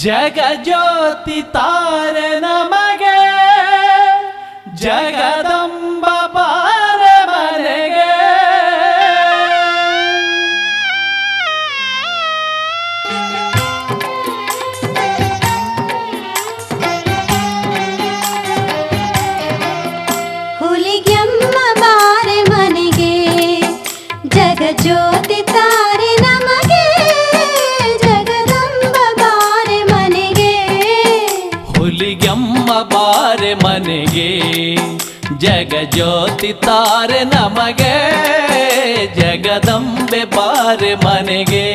ಜಗಜ್ಯೋತಿ ತಾರೆ ನಮಗೆ ಜಗದಂಬ ಬಾರ ಮನೆಗೆ ಹುಲಿಗೆಮ್ಮ ಬಾರೆ ಮನೆಗೆ ಜಗ ಜ್ಯೋತಿ ತಾರೆ ನಮಗೆ ಜಗದಂಬ ಬಾರೆ ಮನೆಗೆ ಹುಲಿಗೆಮ್ಮ ಬಾರೆ ಮನೆಗೆ ಜಗಜ್ಯೋತಿ ತಾರೆ ನಮಗೆ ಜಗದಂಬೆ ಬಾರೆ ಮನೆಗೆ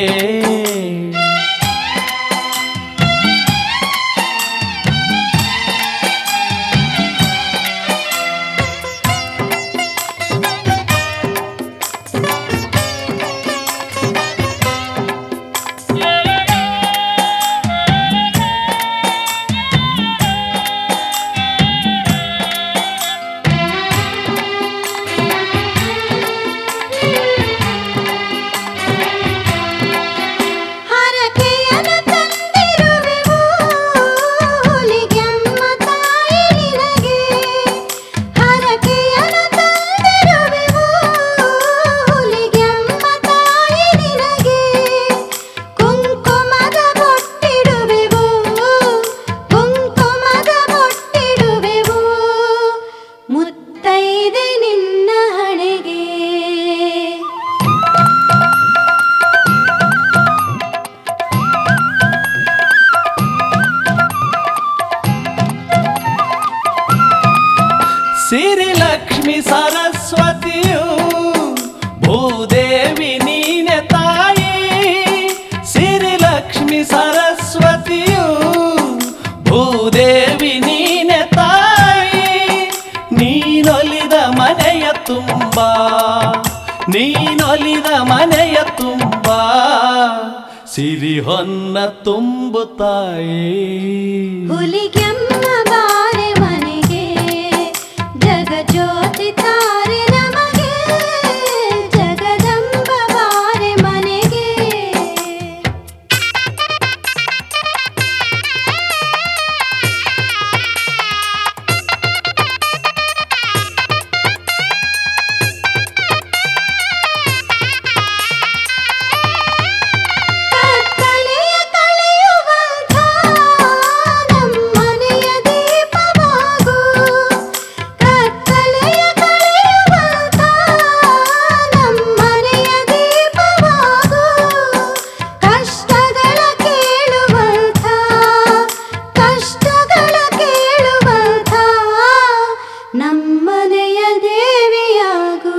ಹರಕೆಯನ್ನು ತಂದಿರುವೆವು ಹುಲಿಗೆಮ್ಮ ತಾಯಿ ನಿನಗೆ ಹರಕೆಯನ್ನು ತಂದಿರುವೆವು ಹುಲಿಗೆಮ್ಮ ತಾಯಿ ನಿನಗೆ ಕುಂಕುಮದ ಬೊಟ್ಟಿಡುವೆವು ಕುಂಕುಮದ ಬೊಟ್ಟಿಡುವೆವು ಮುತ್ತೈದೆ ನಿನ್ನ ಹಣೆಗೆ ಸಿರಿಲಕ್ಷ್ಮಿ ಸರಸ್ವತಿಯು ಭೂದೇವಿ ನೀನೆ ತಾಯಿ ಸಿರಿಲಕ್ಷ್ಮಿ ಸರಸ್ವತಿಯು ಭೂದೇವಿ ನೀನೆ ತಾಯಿ ನೀನೊಲಿದ ಮನೆಯ ತುಂಬ ನೀನೊಲಿದ ಮನೆಯ ತುಂಬ ಸಿರಿ ಹೊನ್ನ ತುಂಬು ತಾಯಿ ಹುಲಿಗೆಮ್ಮ ಬಾರೆ ಮನೆಗೆ ಜಗ ಜ್ಯೋತಿ ತಾರೆ ನಮಗೆ ಜಗದಂಬ ಬಾರೆ ಮನೆಗೆ ಕತ್ತಲೆಯ ಕಳೆಯುವಂಥ ನಮ್ಮನೆಯ ದೀಪವಾಗು ಕತ್ತಲೆಯ ಕಳೆಯುವಂಥ ನಮ್ಮನೆಯ ದೀಪವಾಗು ಕಷ್ಟಗಳ ಕೇಳುವಂಥ ಕಷ್ಟಗಳ ಕೇಳುವಂಥ ನಮ್ಮನೆಯ ದೇವಿಯಾಗು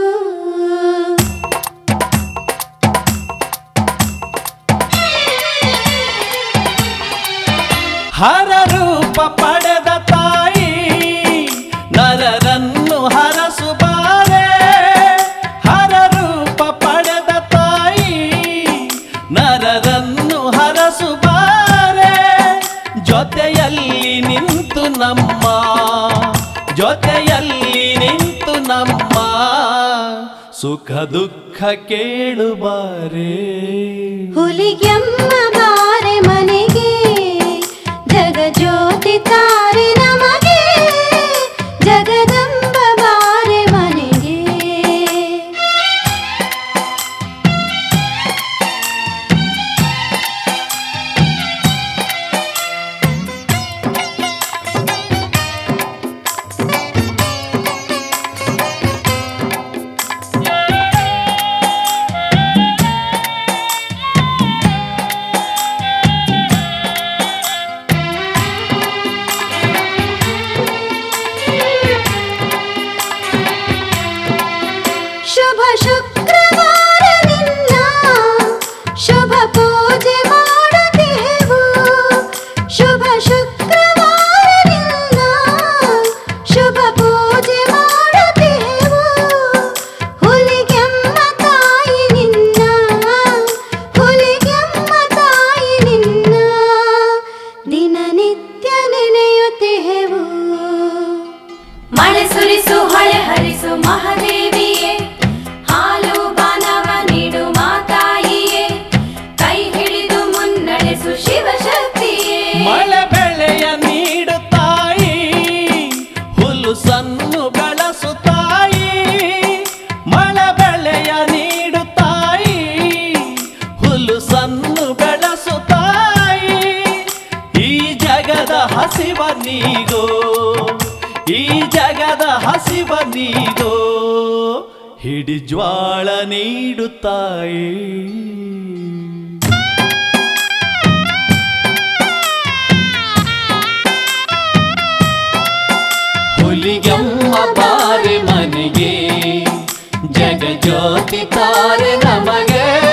ಹರ ರೂಪ ಪಡೆದ ತಾಯಿ ನರರನ್ನು ಹರಸುಬಾರೆ ಹರ ರೂಪ ಪಡೆದ ತಾಯಿ ನರರನ್ನು ಹರಸುಬಾರೆ ಜೊತೆಯಲ್ಲಿ ನಿಂತು ನಮ್ಮ ಜೊತೆಯಲ್ಲಿ ನಿಂತು ನಮ್ಮ ಸುಖ ದುಃಖ ಕೇಳುಬಾರೆ ಹುಲಿಗೆಮ್ಮ ಬಾರೆ ಮನೆಗೆ ಜಗ ಜ್ಯೋತಿ ತಾರೆ ನಮಗೆ ಜಗದಂಬ ಬಾರೆ ಮನೆಗೆ ಶುಭ ಶುಕ್ರವಾರ ನಿನ್ನ ಶುಭ ಪೂಜೆ ಮಾಡುತ್ತೇವು ಶುಭ ಶುಕ್ರವಾರ ನಿನ್ನ ಶುಭ ಪೂಜೆ ಮಾಡುತ್ತೇವು ಹುಲಿಗೆಮ್ಮ ತಾಯಿ ನಿನ್ನ ಹುಲಿಗೆಮ್ಮ ತಾಯಿ ನಿನ್ನ ದಿನನಿತ್ಯ ನೆನೆಯುತ್ತೇವು ಮಳೆ ಸುರಿಸು ಹೊಳೆ ಹರಿಸು ಮಹಾದೇವಿಯೇ ಹಾಲು ಬಾನವ ನೀಡು ಮಾತಾಯಿಯೇ ಕೈ ಹಿಡಿದು ಮುನ್ನಡೆಸು ಶಿವಶಕ್ತಿಯೇ ನೀಗೋ ಈ ಜಗದ ಹಸಿವ ನೀಗೋ ಹಿಡಿ ಜ್ವಾಳ ನೀಡುತ್ತಾಯೇ ಹುಲಿಗೆಮ್ಮ ಬಾರೆ ಮನೆಗೆ ಜಗ ಜ್ಯೋತಿ ತಾರೆ ನಮಗೆ